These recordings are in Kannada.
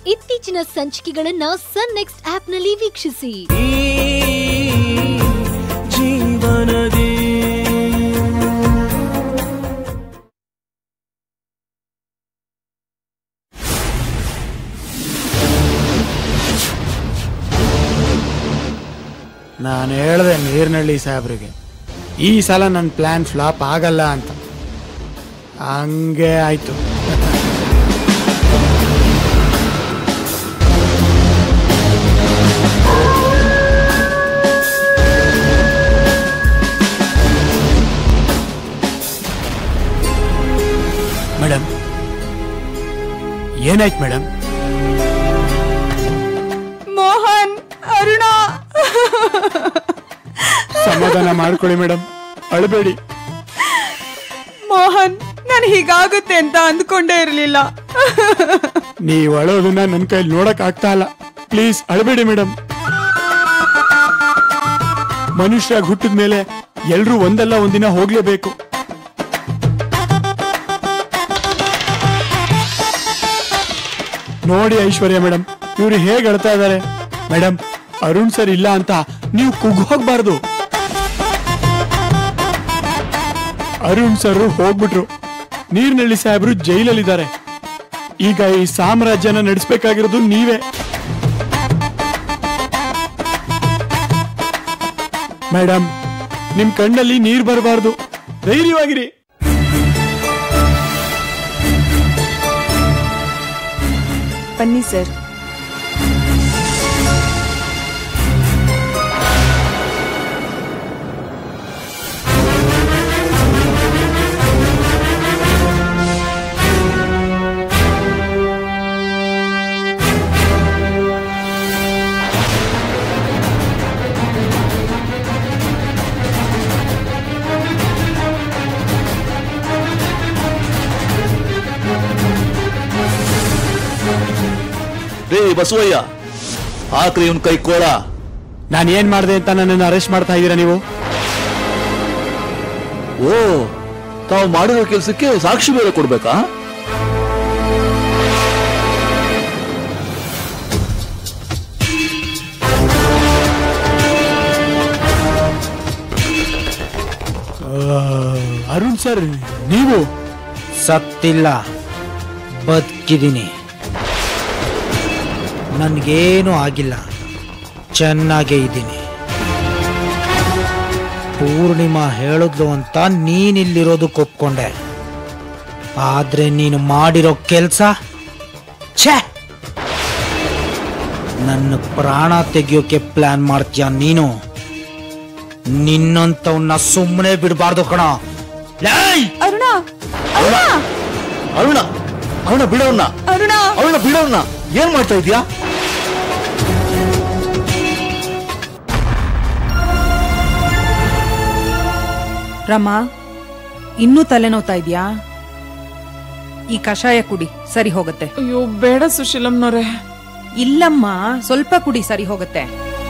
ಇತ್ತೀಚಿನ ಸಂಚಿಕೆಗಳನ್ನ ಸನ್ ನೆಕ್ಸ್ಟ್ ಆಪ್ನಲ್ಲಿ ವೀಕ್ಷಿಸಿ ಜೀವನದಿ ನಾನು ಹೇಳ್ದೆ ನೀರ್ನಳ್ಳಿ ಸಾಹೇಬ್ರಿಗೆ ಈ ಸಲ ನನ್ನ ಪ್ಲಾನ್ ಫ್ಲಾಪ್ ಆಗಲ್ಲ ಅಂತ ಹಂಗೆ ಆಯ್ತು ಮೇಡಮ್ ಏನಾಯ್ತು ಮೇಡಮ್ ಮೋಹನ್ ಅರುಣ ಸಮಾಧಾನ ಮಾಡ್ಕೊಳ್ಳಿ ಮೇಡಮ್ ಅಳಬೇಡಿ ಮೋಹನ್ ನಾನು ಹೀಗಾಗುತ್ತೆ ಅಂತ ಅಂದ್ಕೊಂಡೇ ಇರಲಿಲ್ಲ ನೀವು ಅಳೋದನ್ನ ನನ್ನ ಕೈಲಿ ನೋಡಕ್ ಆಗ್ತಾ ಇಲ್ಲ ಪ್ಲೀಸ್ ಅಳಬೇಡಿ ಮೇಡಮ್ ಮನುಷ್ಯರಾಗಿ ಹುಟ್ಟಿದ ಮೇಲೆ ಎಲ್ರೂ ಒಂದಲ್ಲ ಒಂದಿನ ಹೋಗ್ಲೇಬೇಕು ನೋಡಿ ಐಶ್ವರ್ಯ ಮೇಡಮ್ ಇವ್ರು ಹೇಗ್ ಅಳ್ತಾ ಇದಾರೆ ಮೇಡಮ್ ಅರುಣ್ ಸರ್ ಇಲ್ಲ ಅಂತ ನೀವು ಕುಗ್ಗ್ ಹೋಗ್ಬಾರ್ದು ಅರುಣ್ ಸರ್ ಹೋಗ್ಬಿಟ್ರು ನೀರ್ನಳ್ಳಿ ಸಾಹೇಬ್ರು ಜೈಲಲ್ಲಿದ್ದಾರೆ ಈಗ ಈ ಸಾಮ್ರಾಜ್ಯನ ನಡೆಸಬೇಕಾಗಿರೋದು ನೀವೇ ಮೇಡಮ್ ನಿಮ್ ಕಣ್ಣಲ್ಲಿ ನೀರ್ ಬರಬಾರ್ದು ಧೈರ್ಯವಾಗಿರಿ ಬನ್ನಿ ಸರ್ ರೇ ಬಸವಯ್ಯ ಆಕ್ರಿ ಇವನ್ ಕೈ ಕೋಳ ನಾನು ಏನ್ ಮಾಡಿದೆ ಅಂತ ನನ್ನನ್ನು ಅರೆಸ್ಟ್ ಮಾಡ್ತಾ ಇದ್ದೀರಾ ನೀವು ಓ ತಾವು ಮಾಡಿರೋ ಕೆಲಸಕ್ಕೆ ಸಾಕ್ಷಿ ಬೇರೆ ಕೊಡ್ಬೇಕಾ ಆ, ಅರುಣ್ ಸರ್ ನೀವು ಸತ್ತಿಲ್ಲ ಬದುಕಿದ್ದೀನಿ ನನಗೇನು ಆಗಿಲ್ಲ ಚೆನ್ನಾಗೇ ಇದ್ದೀನಿ ಪೂರ್ಣಿಮಾ ಹೇಳಿದ್ಲು ಅಂತ ನೀನಿಲ್ಲಿರೋದಕ್ಕೆ ಒಪ್ಕೊಂಡೆ ಆದ್ರೆ ನೀನು ಮಾಡಿರೋ ಕೆಲಸ ಛೇ ನನ್ನ ಪ್ರಾಣ ತೆಗಿಯೋಕೆ ಪ್ಲಾನ್ ಮಾಡ್ತೀಯ ನೀನು ನಿನ್ನಂತವನ್ನ ಸುಮ್ಮನೆ ಬಿಡಬಾರ್ದು ಕಣ ಲೇಯ್! ಅರುಣ ಅರುಣ ಅರುಣ ಅವನ ಬಿಡೋನ್ನ ಅರುಣ ಅವನ ಬಿಡೋನ್ನ ಏನ್ ಮಾಡ್ತಾ ಇದೀಯಾ ರಮ ಇನ್ನೂ ತಲೆನೋತಾ ಇದೆಯಾ ಈ ಕಷಾಯ ಕುಡಿ ಸರಿ ಹೋಗುತ್ತೆ ಅಯ್ಯೋ ಬೇಡ ಸುಶೀಲಮ್ನವ್ರೆ ಇಲ್ಲಮ್ಮ ಸ್ವಲ್ಪ ಕುಡಿ ಸರಿ ಹೋಗುತ್ತೆ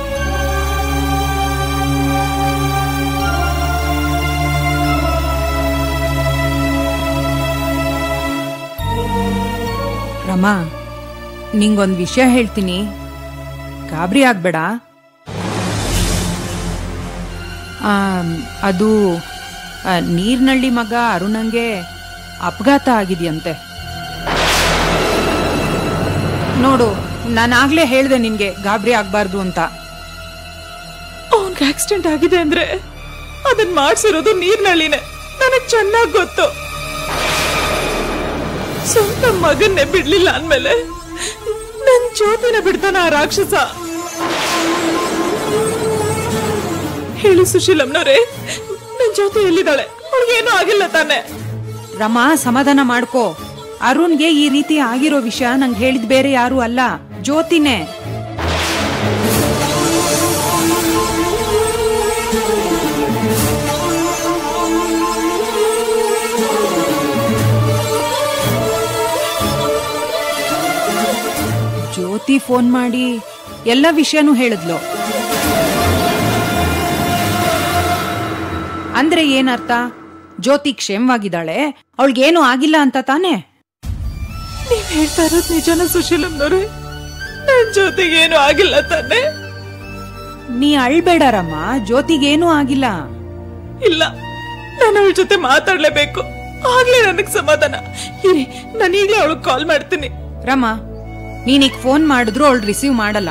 ರಮ ನಿಂಗೊಂದ್ ವಿಷಯ ಹೇಳ್ತೀನಿ ಗಾಬರಿ ಆಗ್ಬೇಡ ಆಮ್, ಅದು ಆ, ನೀರ್ನಳ್ಳಿ ಮಗ ಅರುಣಂಗೆ ಅಪಘಾತ ಆಗಿದೆಯಂತೆ ನೋಡು ನಾನಾಗ್ಲೇ ಹೇಳ್ದೆ ನಿನ್ಗೆ ಗಾಬರಿ ಆಗ್ಬಾರ್ದು ಅಂತ ಅವನ್ಗೆ ಆಕ್ಸಿಡೆಂಟ್ ಆಗಿದೆ ಅಂದ್ರೆ ಅದನ್ ಮಾಡ್ಸಿರೋದು ನೀರ್ನಳ್ಳಿನೇ ನನಗ್ ಚೆನ್ನಾಗ್ ಗೊತ್ತು ಸ್ವಂತ ಮಗನ್ನೇ ಬಿಡ್ಲಿಲ್ಲ ಅಂದ್ಮೇಲೆ ನನ್ ಜ್ಯೋತಿನ ಬಿಡ್ತಾನ ಆ ರಾಕ್ಷಸ ಹೇಳಿ ಸುಶೀಲಮ್ನವ್ರೆ ನನ್ ಜ್ಯೋತಿ ಎಲ್ಲಿದ್ದಾಳೆ ಅವಳಿಗೇನು ಆಗಿಲ್ಲ ತಾನೆ ರಮಾ ಸಮಾಧಾನ ಮಾಡ್ಕೋ ಅರುಣ್ಗೆ ಈ ರೀತಿ ಆಗಿರೋ ವಿಷಯ ನಂಗೆ ಹೇಳಿದ್ ಬೇರೆ ಯಾರು ಅಲ್ಲ ಜ್ಯೋತಿನೇ ಜ್ಯೋತಿ ಫೋನ್ ಮಾಡಿ ಎಲ್ಲ ವಿಷಯನೂ ಹೇಳಿದ್ಲು ಅಂದ್ರೆ ಏನರ್ಥ ಜ್ಯೋತಿ ಕ್ಷೇಮವಾಗಿದ್ದಾಳೆ ಅವಳಿಗೇನು ಆಗಿಲ್ಲ ಅಂತ ತಾನೇ ನೀವ್ ಹೇಳ್ತಾ ಇರೋದ್ ನಿಜನ ಸುಶೀಲಮ್ನವ್ರೆ ನನ್ ಜೊತೆಗೆ ಏನು ಆಗಿಲ್ಲ ತಾನೆ ನೀ ಅಳ್ಬೇಡರಮ್ಮ ಜ್ಯೋತಿಗೇನೂ ಆಗಿಲ್ಲ ಇಲ್ಲ ನಾನು ಅವಳ ಜೊತೆ ಮಾತಾಡ್ಲೇಬೇಕು ಆಗ್ಲೇ ನನಗ್ ಸಮಾಧಾನ ಇರಿ ನಾನು ಈಗಲೇ ಅವಳಿಗೆ ಕಾಲ್ ಮಾಡ್ತೀನಿ ರಮ ನೀನೀಗ ಫೋನ್ ಮಾಡಿದ್ರು ಅವಳು ರಿಸೀವ್ ಮಾಡಲ್ಲ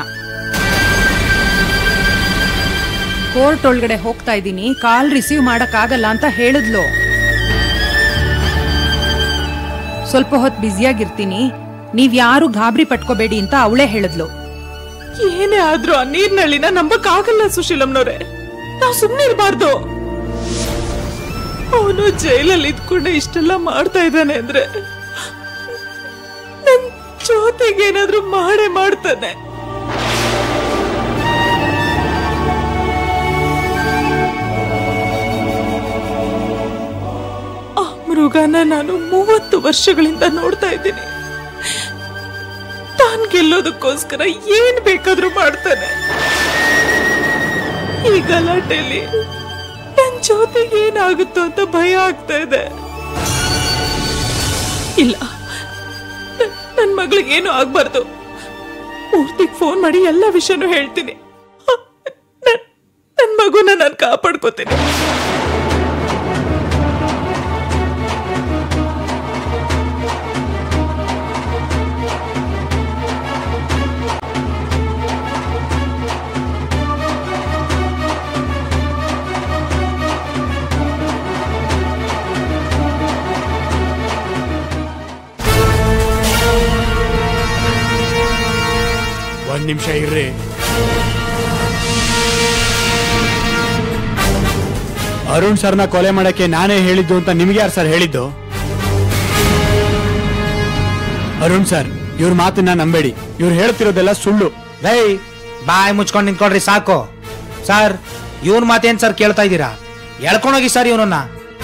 ಕೋರ್ಟ್ ಒಳಗಡೆ ಹೋಗ್ತಾ ಇದ್ದೀನಿ ಕಾಲ್ ರಿಸೀವ್ ಮಾಡಕ್ಕಾಗಲ್ಲ ಅಂತ ಹೇಳಿದ್ಲು ಸ್ವಲ್ಪ ಹೊತ್ತು ಬ್ಯುಸಿಯಾಗಿರ್ತೀನಿ ನೀವ್ ಯಾರು ಗಾಬರಿ ಪಟ್ಕೋಬೇಡಿ ಅಂತ ಅವಳೇ ಹೇಳಿದ್ಲು ಏನೇ ಆದ್ರೂ ಆ ನೀರ್ನಳ್ಳಿನ ನಂಬಕ್ ಆಗಲ್ಲ ಸುಶೀಲಮ್ನವ್ರೆ ನಾವ್ ಸುಮ್ನೆ ಇರಬಾರ್ದು ಅವನು ಜೈಲಲ್ಲಿ ಇದ್ಕೊಂಡು ಇಷ್ಟೆಲ್ಲ ಮಾಡ್ತಾ ಇದ್ದಾನೆ ಅಂದ್ರೆ ನನ್ ಜೊತೆಗೆ ಏನಾದ್ರೂ ಮಾಡೇ ಮಾಡ್ತಾನೆ ಆ ಮೃಗನ ನಾನು ಮೂವತ್ತು ವರ್ಷಗಳಿಂದ ನೋಡ್ತಾ ಇದ್ದೀನಿ ತಾನ್ ಗೆಲ್ಲೋದಕ್ಕೋಸ್ಕರ ಏನ್ ಬೇಕಾದ್ರೂ ಮಾಡ್ತಾನೆ ಈ ಗಲಾಟೆಯಲ್ಲಿ ನನ್ ಜೊತೆಗೆ ಏನಾಗುತ್ತೋ ಅಂತ ಭಯ ಆಗ್ತಾ ಇದೆ ಇಲ್ಲ ನ- ನನ್ ಮಗಳಿಗೆ ಏನು ಆಗ್ಬಾರ್ದು ಮೂರ್ತಿಗ್ ಫೋನ್ ಮಾಡಿ ಎಲ್ಲ ವಿಷಯನೂ ಹೇಳ್ತೀನಿ ನನ್- ನನ್ ಮಗುನ ನಾನು ಕಾಪಾಡ್ಕೋತೀನಿ ಒಂದ್ ನಿಮಿಷ ಇರ್ರಿ ಅರುಣ್ ಸರ್ನ ಕೊಲೆ ಮಾಡಕ್ಕೆ ನಾನೇ ಹೇಳಿದ್ದು ಅಂತ ನಿಮ್ಗೆ ಯಾರು ಸರ್ ಹೇಳಿದ್ದು ಅರುಣ್ ಸರ್ ಇವ್ರ ಮಾತನ್ನ ನಂಬೇಡಿ ಇವ್ರು ಹೇಳ್ತಿರೋದೆಲ್ಲ ಸುಳ್ಳು ಲೈ ಬಾಯ್ ಮುಚ್ಕೊಂಡು ನಿಂತ್ಕೊಳ್ರಿ ಸಾಕು ಸರ್ ಇವನ್ ಮಾತೇನ್ ಸರ್ ಕೇಳ್ತಾ ಇದ್ದೀರಾ ಎಳ್ಕೊಂಡೋಗಿ ಸರ್ ಇವನನ್ನ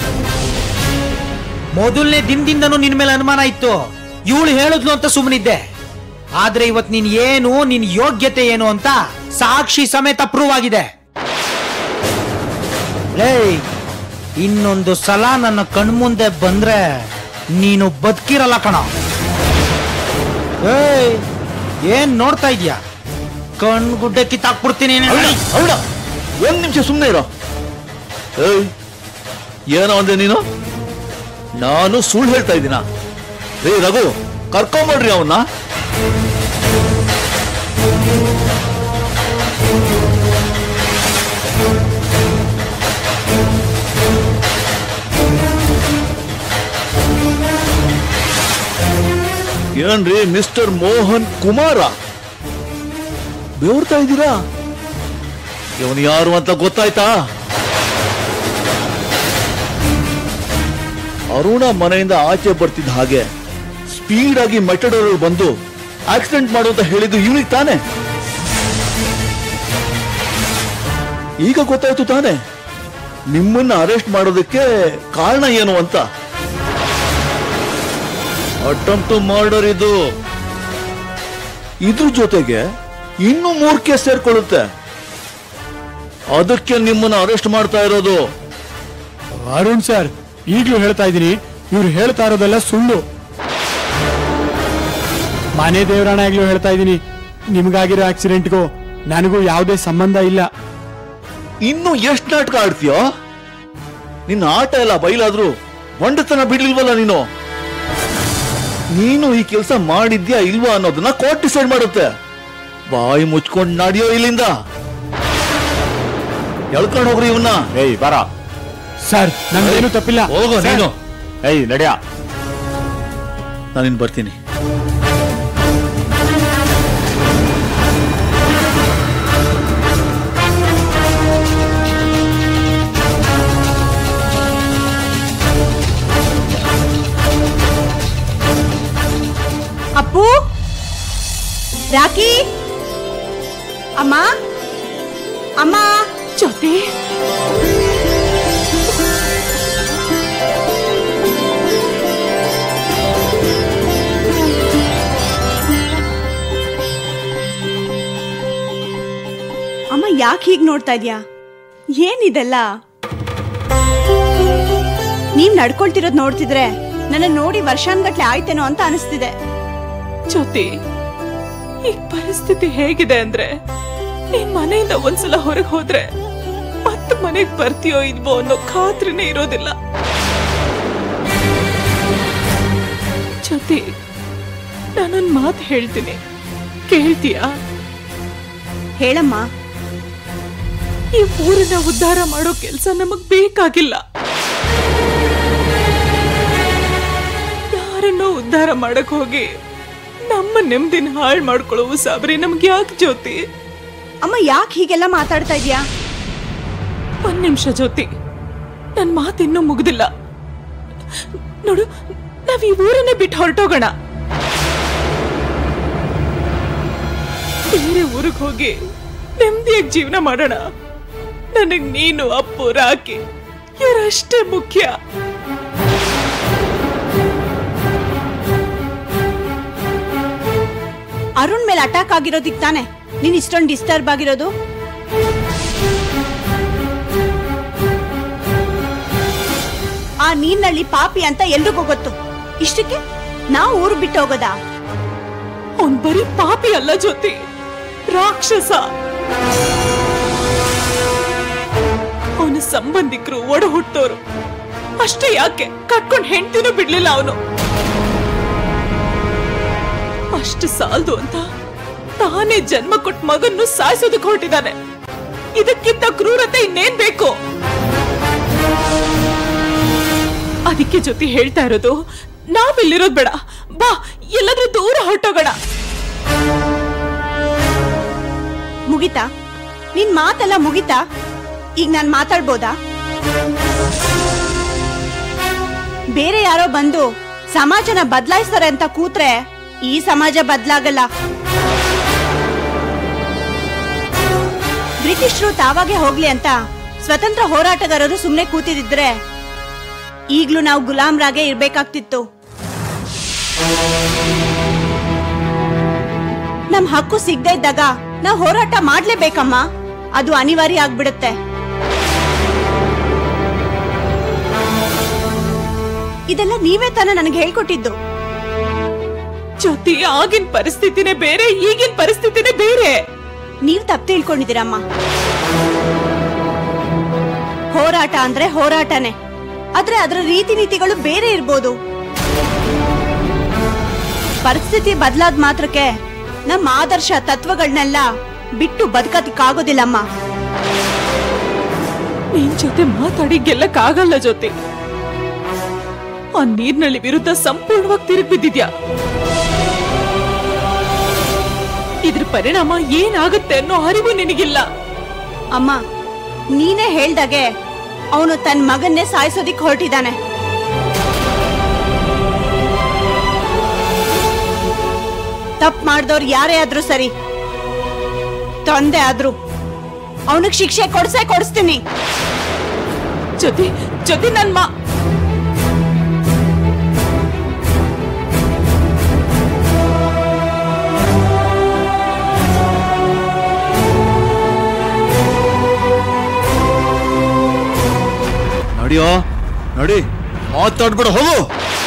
ಮೊದಲನೇ ದಿನದಿಂದನೂ ನಿನ್ ಮೇಲೆ ಅನುಮಾನ ಇತ್ತು ಇವಳು ಹೇಳಿದ್ಲು ಅಂತ ಸುಮ್ಮನಿದ್ದೆ ಆದ್ರೆ ಇವತ್ ನೀನ್ ಏನು ನಿನ್ ಯೋಗ್ಯತೆ ಏನು ಅಂತ ಸಾಕ್ಷಿ ಸಮೇತ ಪ್ರೂವ್ ಆಗಿದೆ ಲೇ ಇನ್ನೊಂದು ಸಲ ನನ್ನ ಕಣ್ಮುಂದೆ ಬಂದ್ರೆ ನೀನು ಬದುಕಿರಲ್ಲ ಕಣ ಏಯ್ ಏನ್ ನೋಡ್ತಾ ಇದ್ಯಾ ಕಣ್ಗುಡ್ಡೆ ಕಿತ್ತಾಕ್ಬಿಡ್ತೀನಿ ಅವಳ ಅವಳ ಒಂದ್ ನಿಮಿಷ ಸುಮ್ಮನೆ ಇರೋ ಏಯ್ ಏನೋ ಅಂದೆ ನೀನು ನಾನು ಸುಳ್ಳು ಹೇಳ್ತಾ ಇದ್ದೀನ ರೇ ರಘು ಕರ್ಕೊಂಬಡ್ರಿ ಅವನ್ನ ಏನ್ರಿ ಮಿಸ್ಟರ್ ಮೋಹನ್ ಕುಮಾರ ಬೆವರ್ತಾ ಇದ್ದೀರಾ ಇವನು ಯಾರು ಅಂತ ಗೊತ್ತಾಯ್ತಾ ಅರುಣ ಮನೆಯಿಂದ ಆಚೆ ಬರ್ತಿದ್ದ ಹಾಗೆ ಸ್ಪೀಡ್ ಆಗಿ ಮೆಟಡೋರ್ ಬಂದು ಆಕ್ಸಿಡೆಂಟ್ ಮಾಡು ಅಂತ ಹೇಳಿದ್ದು ಇವನಿಗೆ ತಾನೆ ಈಗ ಗೊತ್ತಾಯ್ತು ತಾನೆ ನಿಮ್ಮನ್ನ ಅರೆಸ್ಟ್ ಮಾಡೋದಕ್ಕೆ ಕಾರಣ ಏನು ಅಂತ ಅಟೆಂಪ್ಟ್ ಮರ್ಡರ್ ಇದು ಇದ್ರ ಜೊತೆಗೆ ಇನ್ನೂ ಮೂರ್ ಕೇಸ್ ಸೇರ್ಕೊಳ್ಳುತ್ತೆ ಅದಕ್ಕೆ ನಿಮ್ಮನ್ನ ಅರೆಸ್ಟ್ ಮಾಡ್ತಾ ಇರೋದು ಅರುಣ್ ಸರ್ ಈಗ್ಲೂ ಹೇಳ್ತಾ ಇದ್ದೀನಿ ಇವ್ರು ಹೇಳ್ತಾ ಇರೋದೆಲ್ಲ ಸುಳ್ಳು ಮನೆ ದೇವರಾಣಾಗ್ಲೂ ಹೇಳ್ತಾ ಇದ್ದೀನಿ ನಿಮ್ಗಾಗಿರೋ ಆಕ್ಸಿಡೆಂಟ್ಗೂ ನನಗೂ ಯಾವುದೇ ಸಂಬಂಧ ಇಲ್ಲ ಇನ್ನು ಎಷ್ಟು ನಾಟಕ ಆಡ್ತೀಯೋ ನಿನ್ನ ಆಟ ಎಲ್ಲ ಬಯಲಾದ್ರೂ ಬಂಡತನ ಬಿಡ್ಲಿಲ್ವಲ್ಲ ನೀನು ನೀನು ಈ ಕೆಲಸ ಮಾಡಿದ್ಯಾ ಇಲ್ವಾ ಅನ್ನೋದನ್ನ ಕೋರ್ಟ್ ಡಿಸೈಡ್ ಮಾಡುತ್ತೆ ಬಾಯಿ ಮುಚ್ಕೊಂಡು ನಡಿಯೋ ಇಲ್ಲಿಂದ ಎಳ್ಕೊಂಡು ಹೋಗ್ರಿ ಇವನ್ನ ಏಯ್ ಬರ ಸರ್ ನಮ್ದೇನು ತಪ್ಪಿಲ್ಲ ಹೋಗೋ ಸರ್, ನೀನು ಏಯ್ ನಡ್ಯಾ ನಾನಿನ್ ಬರ್ತೀನಿ ಅಪ್ಪು ರಾಕಿ ಅಮ್ಮ ಅಮ್ಮ ಜೊತೆ ಅಮ್ಮ ಯಾಕೆ ಹೀಗ್ ನೋಡ್ತಾ ಇದ್ಯಾ ಏನಿದೆಲ್ಲ ನೀವ್ ನಡ್ಕೊಳ್ತಿರೋದ್ ನೋಡ್ತಿದ್ರೆ ನನ್ನ ನೋಡಿ ವರ್ಷಾನ್ಗಟ್ಲೆ ಆಯ್ತೇನೋ ಅಂತ ಅನಿಸ್ತಿದೆ ಜ್ಯೋತಿ ಈ ಪರಿಸ್ಥಿತಿ ಹೇಗಿದೆ ಅಂದ್ರೆ ನೀನ್ ಮನೆಯಿಂದ ಒಂದ್ಸಲ ಹೊರಗೆ ಹೋದ್ರೆ ಮತ್ತೆ ಮನೆಗ್ ಬರ್ತೀಯೋ ಇಲ್ವೋ ಅನ್ನೋ ಖಾತ್ರಿನೇ ಇರೋದಿಲ್ಲ ಜೊತೆ ನಾನೊಂದ್ ಮಾತು ಹೇಳ್ತೀನಿ ಕೇಳ್ತೀಯಾ ಹೇಳಮ್ಮ ಈ ಊರನ್ನ ಉದ್ಧಾರ ಮಾಡೋ ಕೆಲಸ ನಮಗ್ ಬೇಕಾಗಿಲ್ಲ ಯಾರನ್ನೋ ಉದ್ಧಾರ ಮಾಡಕ್ ಹೋಗಿ ನಮ್ಮ ನೆಮ್ಮದಿನ ಹಾಳು ಮಾಡ್ಕೊಳ್ಳೋ ಸಾಬ್ರಿ ನಮ್ಗೆ ಯಾಕೆ ಜ್ಯೋತಿ ಅಮ್ಮ ಯಾಕೆ ಹೀಗೆಲ್ಲ ಮಾತಾಡ್ತಾ ಇದ್ಯಾ ಒಂದ್ ನಿಮಿಷ ಜ್ಯೋತಿ ನನ್ ಮಾತಿನ್ನೂ ಮುಗ್ದಿಲ್ಲ ನೋಡು ನಾವ್ ಈ ಊರನ್ನೇ ಬಿಟ್ಟು ಹೊರಟೋಗೋಣ ಬೇರೆ ಊರಿಗೆ ಹೋಗಿ ನೆಮ್ಮದಿಯಾಗಿ ಜೀವನ ಮಾಡೋಣ ನನಗ್ ನೀನು ಅಪ್ಪು ರಾಕಿ ಇವರಷ್ಟೇ ಮುಖ್ಯ ಅರುಣ್ ಮೇಲೆ ಅಟ್ಯಾಕ್ ಆಗಿರೋದಿಕ್ ತಾನೆ ನೀನ್ ಇಷ್ಟೊಂದು ಡಿಸ್ಟರ್ಬ್ ಆಗಿರೋದು ಆ ನೀರ್ನಲ್ಲಿ ಪಾಪಿ ಅಂತ ಎಲ್ರಿಗೂ ಗೊತ್ತು ಇಷ್ಟಕ್ಕೆ ನಾವು ಊರು ಬಿಟ್ಟು ಹೋಗೋದಾ ಅವನ್ ಬರೀ ಪಾಪಿ ಅಲ್ಲ ಜ್ಯೋತಿ ರಾಕ್ಷಸ ಅವನ ಸಂಬಂಧಿಕರು ಒಡ ಹುಟ್ಟೋರು ಅಷ್ಟೇ ಯಾಕೆ ಕಟ್ಕೊಂಡ್ ಹೆಂಡ್ತಿನೂ ಬಿಡ್ಲಿಲ್ಲ ಅವನು ಅಷ್ಟು ಸಾಲದು ಅಂತ ತಾನೇ ಜನ್ಮ ಕೊಟ್ಟ ಮಗನ್ನು ಸಾಯಿಸೋದಕ್ಕೆ ಹೊರಟಿದ್ದಾನೆ ಇದಕ್ಕಿಂತ ಕ್ರೂರತೆ ಇನ್ನೇನ್ ಬೇಕು ಅದಕ್ಕೆ ಜೊತೆ ಹೇಳ್ತಾ ಇರೋದು ನಾವಿಲ್ಲಿರೋದ್ ಬೇಡ ಬಾ ಎಲ್ಲಾದ್ರೂ ದೂರ ಹೊರಟೋಗೋಣ ಮುಗಿತಾ ನಿನ್ ಮಾತೆಲ್ಲ ಮುಗಿತಾ ಈಗ ನಾನ್ ಮಾತಾಡ್ಬೋದಾ ಬೇರೆ ಯಾರೋ ಬಂದು ಸಮಾಜನ ಬದಲಾಯಿಸ್ತಾರೆ ಅಂತ ಕೂತ್ರೆ ಈ ಸಮಾಜ ಬದಲಾಗಲ್ಲ ಬ್ರಿಟಿಷರು ತಾವಾಗೆ ಹೋಗ್ಲಿ ಅಂತ ಸ್ವತಂತ್ರ ಹೋರಾಟಗಾರರು ಸುಮ್ನೆ ಕೂತಿದ್ರೆ ಈಗ್ಲೂ ನಾವು ಗುಲಾಮ್ರಾಗೆ ಇರ್ಬೇಕಾಗ್ತಿತ್ತು ನಮ್ ಹಕ್ಕು ಸಿಗದೆ ಇದ್ದಾಗ ನಾವು ಹೋರಾಟ ಮಾಡ್ಲೇಬೇಕಮ್ಮ ಅದು ಅನಿವಾರ್ಯ ಆಗ್ಬಿಡುತ್ತೆ ಇದೆಲ್ಲ ನೀವೇ ತಾನೇ ನನಗೆ ಹೇಳ್ಕೊಟ್ಟಿದ್ದು ಜ್ಯೋತಿ ಆಗಿನ ಪರಿಸ್ಥಿತಿನೇ ಬೇರೆ ಈಗಿನ ಪರಿಸ್ಥಿತಿನೇ ಬೇರೆ ನೀವ್ ತಪ್ಪು ತಿಳ್ಕೊಂಡಿದ್ದೀರಮ್ಮ ಹೋರಾಟ ಅಂದ್ರೆ ಹೋರಾಟನೇ ಆದ್ರೆ ಅದರ ರೀತಿ ನೀತಿಗಳು ಬೇರೆ ಇರ್ಬೋದು ಪರಿಸ್ಥಿತಿ ಬದಲಾದ ಮಾತ್ರಕ್ಕೆ ನಮ್ಮ ಆದರ್ಶ ತತ್ವಗಳನ್ನೆಲ್ಲ ಬಿಟ್ಟು ಬದುಕತಿಕ್ಕಾಗೋದಿಲ್ಲಮ್ಮ ನಿನ್ ಜೊತೆ ಮಾತಾಡಿ ಗೆಲ್ಲಕ್ಕಾಗಲ್ಲ ಜೊತೆ ಆ ನೀರ್ನಳ್ಳಿ ವಿರುದ್ಧ ಸಂಪೂರ್ಣವಾಗಿ ತಿರುಗಿ ಬಿದ್ದಿದ್ಯಾ ಇದ್ರ ಪರಿಣಾಮ ಏನಾಗುತ್ತೆ ಅನ್ನೋ ಅರಿವು ನಿನಗಿಲ್ಲ ಅಮ್ಮ ನೀನೇ ಹೇಳ್ದಾಗೆ ಅವನು ತನ್ನ ಮಗನ್ನೇ ಸಾಯಿಸೋದಿಕ್ ಹೊರಟಿದ್ದಾನೆ ತಪ್ಪು ಮಾಡ್ದವ್ರು ಯಾರೇ ಆದ್ರೂ ಸರಿ ತಂದೆ ಆದ್ರೂ ಅವನಿಗೆ ಶಿಕ್ಷೆ ಕೊಡ್ಸೇ ಕೊಡಿಸ್ತೀನಿ ಜೊತೆ ಜೊತೆ ನನ್ ಮಾ ನಡಿಯೋ ನಡಿ ಮಾತಾಡ್ಬೇಡ ಹೋಗು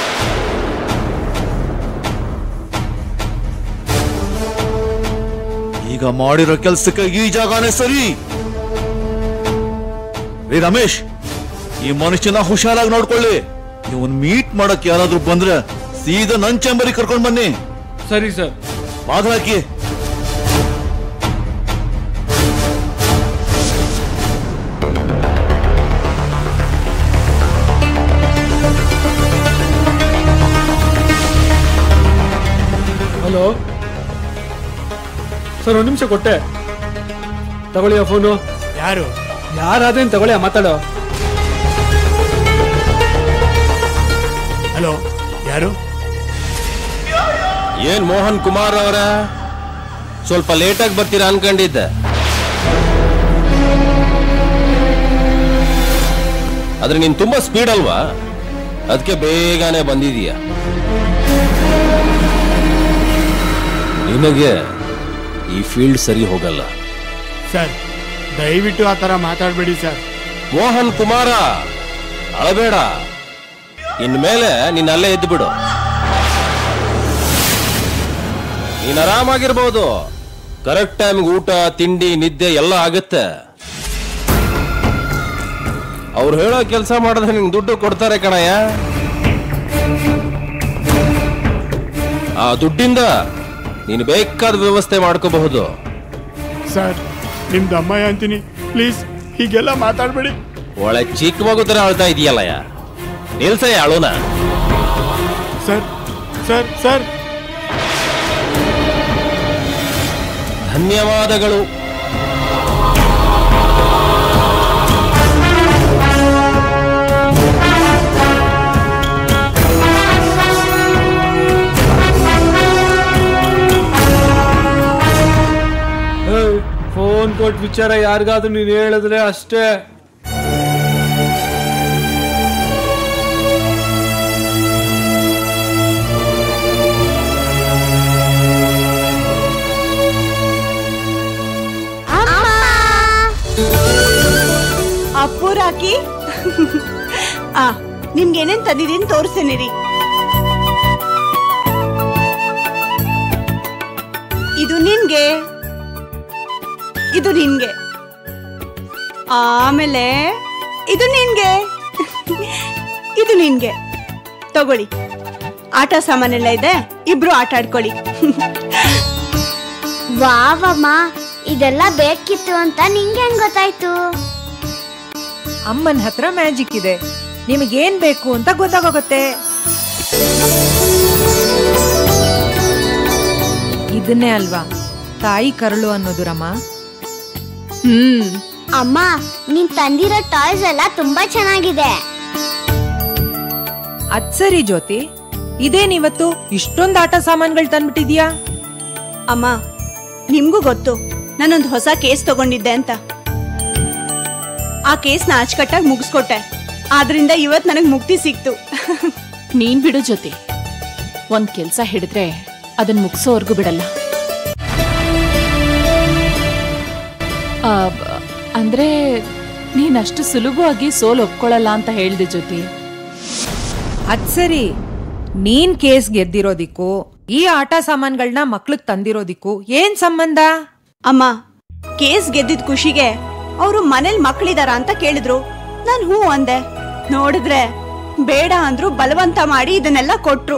ಈಗ ಮಾಡಿರೋ ಕೆಲ್ಸಕ್ಕೆ ಈ ಜಾಗನೇ ಸರಿ ರೀ ರಮೇಶ್ ಈ ಮನುಷ್ಯನ ಹುಷಾರಾಗಿ ನೋಡ್ಕೊಳ್ಳಿ ಇವನ್ ಮೀಟ್ ಮಾಡಕ್ ಯಾರಾದ್ರೂ ಬಂದ್ರೆ ಸೀದಾ ನನ್ ಚೇಂಬರಿಗೆ ಕರ್ಕೊಂಡ್ ಬನ್ನಿ ಸರಿ ಸರ್ ಬಾಗ್ಲಾಕಿ ಹಲೋ ಸರ್ ಒಂದು ನಿಮಿಷ ಕೊಟ್ಟೆ ತಗೊಳ್ಳಿ ಆ ಫೋನು ಯಾರು ಯಾರಾದೇನು ತಗೊಳ್ಳಿ ಆ ಮಾತಾಡೋ ಹಲೋ ಯಾರು ಏನ್ ಮೋಹನ್ ಕುಮಾರ್ ಅವರ ಸ್ವಲ್ಪ ಲೇಟಾಗಿ ಬರ್ತೀರಾ ಅನ್ಕೊಂಡಿದ್ದೆ ಆದ್ರೆ ನೀನ್ ತುಂಬಾ ಸ್ಪೀಡ್ ಅಲ್ವಾ ಅದಕ್ಕೆ ಬೇಗನೆ ಬಂದಿದೀಯ ನಿನಗೆ ಈ ಫೀಲ್ಡ್ ಸರಿ ಹೋಗಲ್ಲ ಸರ್ ದಯವಿಟ್ಟು ಆ ಥರ ಮಾತಾಡಬೇಡಿ ಸರ್ ಮೋಹನ್ ಕುಮಾರ ಅಳಬೇಡ ಇನ್ಮೇಲೆ ನೀನ್ ಅಲ್ಲೇ ಎದ್ದು ಬಿಡು ನೀನ್ ಆರಾಮಾಗಿರ್ಬೋದು ಕರೆಕ್ಟ್ ಟೈಮ್ಗೆ ಊಟ ತಿಂಡಿ ನಿದ್ದೆ ಎಲ್ಲ ಆಗತ್ತೆ ಅವ್ರು ಹೇಳೋ ಕೆಲಸ ಮಾಡಿದ್ರೆ ನಿಂಗೆ ದುಡ್ಡು ಕೊಡ್ತಾರೆ ಕಣಯ್ಯ ಆ ದುಡ್ಡಿಂದ ನೀನು ಬೇಕಾದ ವ್ಯವಸ್ಥೆ ಮಾಡ್ಕೋಬಹುದು ಸರ್ ನಿಮ್ದು ಅಮ್ಮಯ್ಯ ಅಂತೀನಿ ಪ್ಲೀಸ್ ಹೀಗೆಲ್ಲ ಮಾತಾಡ್ಬೇಡಿ ಒಳ್ಳೆ ಚಿಕ್ಕ ಮಗು ತರ ಅಳ್ತಾ ಇದೆಯಲ್ಲಯ್ಯ ನಿಲ್ಸಯ್ಯ ಅಳುನ ಸರ್ ಸರ್ ಸರ್ ಧನ್ಯವಾದಗಳು ಫೋನ್ ಕೊಟ್ಟು ವಿಚಾರ ಯಾರಿಗಾದ್ರೂ ನೀನು ಹೇಳಿದ್ರೆ ಅಷ್ಟೇ ಅಪ್ಪು ರಾಕಿ ಆ ನಿಮ್ಗೆ ಏನೇನ್ ತಂದಿದೀನಿ ತೋರಿಸ್ತೇನೆ ರೀ ಇದು ನಿನ್ಗೆ ಇದು ನಿನ್ಗೆ ಆಮೇಲೆ ಇದು ನಿನ್ಗೆ ಇದು ನಿನ್ಗೆ ತಗೊಳ್ಳಿ ಆಟ ಸಾಮಾನೆಲ್ಲ ಇದೆ ಇಬ್ರು ಆಟ ಆಡ್ಕೊಳ್ಳಿ ವಾವಮ್ಮ ಇದೆಲ್ಲ ಬೇಕಿತ್ತು ಅಂತ ನಿಂಗೆ ಹೆಂಗ್ ಗೊತ್ತಾಯ್ತು ಅಮ್ಮನ ಹತ್ರ ಮ್ಯಾಜಿಕ್ ಇದೆ ನಿಮಗೇನ್ ಬೇಕು ಅಂತ ಗೊತ್ತಾಗೋಗತ್ತೆ ಇದನ್ನೇ ಅಲ್ವಾ ತಾಯಿ ಕರಳು ಅನ್ನೋದು ರಮ ಹ್ಮ್ ಅಮ್ಮ ನೀನ್ ತಂದಿರೋ ಟಾಯ್ಸ್ ಎಲ್ಲ ತುಂಬಾ ಚೆನ್ನಾಗಿದೆ ಅದ್ ಸರಿ ಜ್ಯೋತಿ ಇದೇನಿವತ್ತು ಇಷ್ಟೊಂದ್ ಆಟ ಸಾಮಾನ್ಗಳು ತಂದ್ಬಿಟ್ಟಿದ್ಯಾ ಅಮ್ಮ ನಿಮ್ಗೂ ಗೊತ್ತು ನಾನೊಂದು ಹೊಸ ಕೇಸ್ ತಗೊಂಡಿದ್ದೆ ಅಂತ ಆ ಕೇಸ್ನ ಅಚ್ಚುಕಟ್ಟಾಗಿ ಮುಗಿಸ್ಕೊಟ್ಟೆ ಆದ್ರಿಂದ ಇವತ್ ನನಗ್ ಮುಕ್ತಿ ಸಿಕ್ತು ನೀನ್ ಬಿಡು ಜೊತೆ ಒಂದ್ ಕೆಲ್ಸ ಹಿಡಿದ್ರೆ ಅದನ್ ಮುಗಿಸೋವರ್ಗೂ ಬಿಡಲ್ಲ ಆ, ಬ- ಅಂದ್ರೆ ನೀನ್ ಅಷ್ಟು ಸುಲಭವಾಗಿ ಸೋಲ್ ಒಪ್ಕೊಳ್ಳಲ್ಲ ಅಂತ ಹೇಳ್ದೆ ಜೊತೆ ಅದ್ ಸರಿ ನೀನ್ ಕೇಸ್ ಗೆದ್ದಿರೋದಿಕ್ಕೂ ಈ ಆಟ ಸಾಮಾನ್ಗಳನ್ನ ಮಕ್ಳಿಗ್ ತಂದಿರೋದಿಕ್ಕೂ ಏನ್ ಸಂಬಂಧ ಅಮ್ಮ ಕೇಸ್ ಗೆದ್ದಿದ್ ಖುಷಿಗೆ ಅವರು ಮನೇಲಿ ಮಕ್ಕಳಿದಾರ ಅಂತ ಕೇಳಿದ್ರು ನಾನ್ ಹ್ಞೂ ಅಂದೆ ನೋಡಿದ್ರೆ ಬೇಡ ಅಂದ್ರು ಬಲವಂತ ಮಾಡಿ ಇದನ್ನೆಲ್ಲ ಕೊಟ್ರು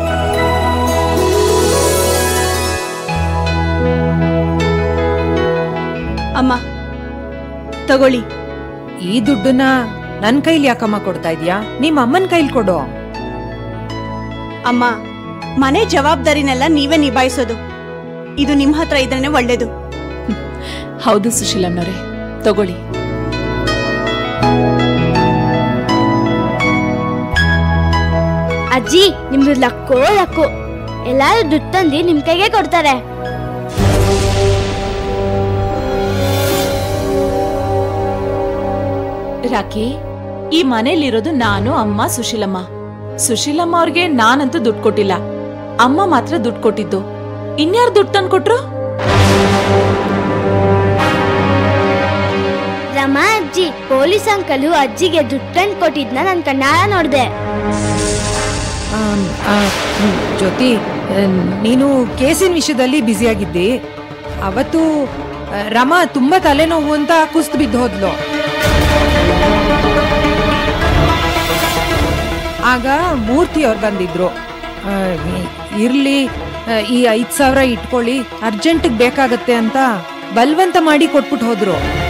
ಅಮ್ಮ ತಗೊಳ್ಳಿ ಈ ದುಡ್ಡನ್ನ ನನ್ ಕೈಲಿ ಯಾಕಮ್ಮ ಕೊಡ್ತಾ ಇದ್ಯಾ ನಿಮ್ ಅಮ್ಮನ್ ಕೈಲಿ ಕೊಡು ಅಮ್ಮ ಮನೆ ಜವಾಬ್ದಾರಿನೆಲ್ಲ ನೀವೇ ನಿಭಾಯಿಸೋದು ಇದು ನಿಮ್ ಹತ್ರ ಇದ್ರೇನೆ ಒಳ್ಳೇದು ಹೌದು ಸುಶೀಲಮ್ಮನವ್ರೆ ತಗೊಳ್ಳಿ ಅಜ್ಜಿ ನಿಮ್ದು ಲಕ್ಕೋ ಲಕ್ಕು ಎಲ್ಲಾರು ದುಡ್ಡು ತಂದು ನಿಮ್ ಕೈಗೆ ಕೊಡ್ತಾರೆ ರಾಕಿ ಈ ಮನೇಲಿರೋದು ನಾನು ಅಮ್ಮ ಸುಶೀಲಮ್ಮ ಸುಶೀಲಮ್ಮ ಅವ್ರಿಗೆ ನಾನಂತೂ ದುಡ್ಡು ಕೊಟ್ಟಿಲ್ಲ ಅಮ್ಮ ಮಾತ್ರ ದುಡ್ಡು ಕೊಟ್ಟಿದ್ದು ಇನ್ಯಾರು ದುಡ್ಡು ತಂದು ಕೊಟ್ರು ರಮಾ ಅಜ್ಜಿ ಪೊಲೀಸ್ ಅಂಕಲು ಅಜ್ಜಿಗೆ ದುಡ್ಡು ತಂದು ಕೊಟ್ಟಿದ್ನ ನನ್ ಕಣ್ಣಾರ ನೋಡ್ದೆ ಆಮ್, ಆ, ಹ್ಮ್, ಜ್ಯೋತಿ ಆ, ನೀನು ಕೇಸಿನ ವಿಷಯದಲ್ಲಿ ಬ್ಯುಸಿಯಾಗಿದ್ದಿ ಅವತ್ತು ಆ, ರಮ ತುಂಬಾ ತಲೆನೋವು ಅಂತ ಕುಸ್ತು ಬಿದ್ದು ಹೋದ್ಲು ಆಗ ಮೂರ್ತಿ ಅವ್ರು ಬಂದಿದ್ರು ಆ, ಇ- ಇರ್ಲಿ ಆ, ಈ ಐದ್ ಸಾವಿರ ಇಟ್ಕೊಳ್ಳಿ ಅರ್ಜೆಂಟಿಗೆ ಬೇಕಾಗತ್ತೆ ಅಂತ ಬಲ್ವಂತ ಮಾಡಿ ಕೊಟ್ಬಿಟ್ಟು ಹೋದ್ರು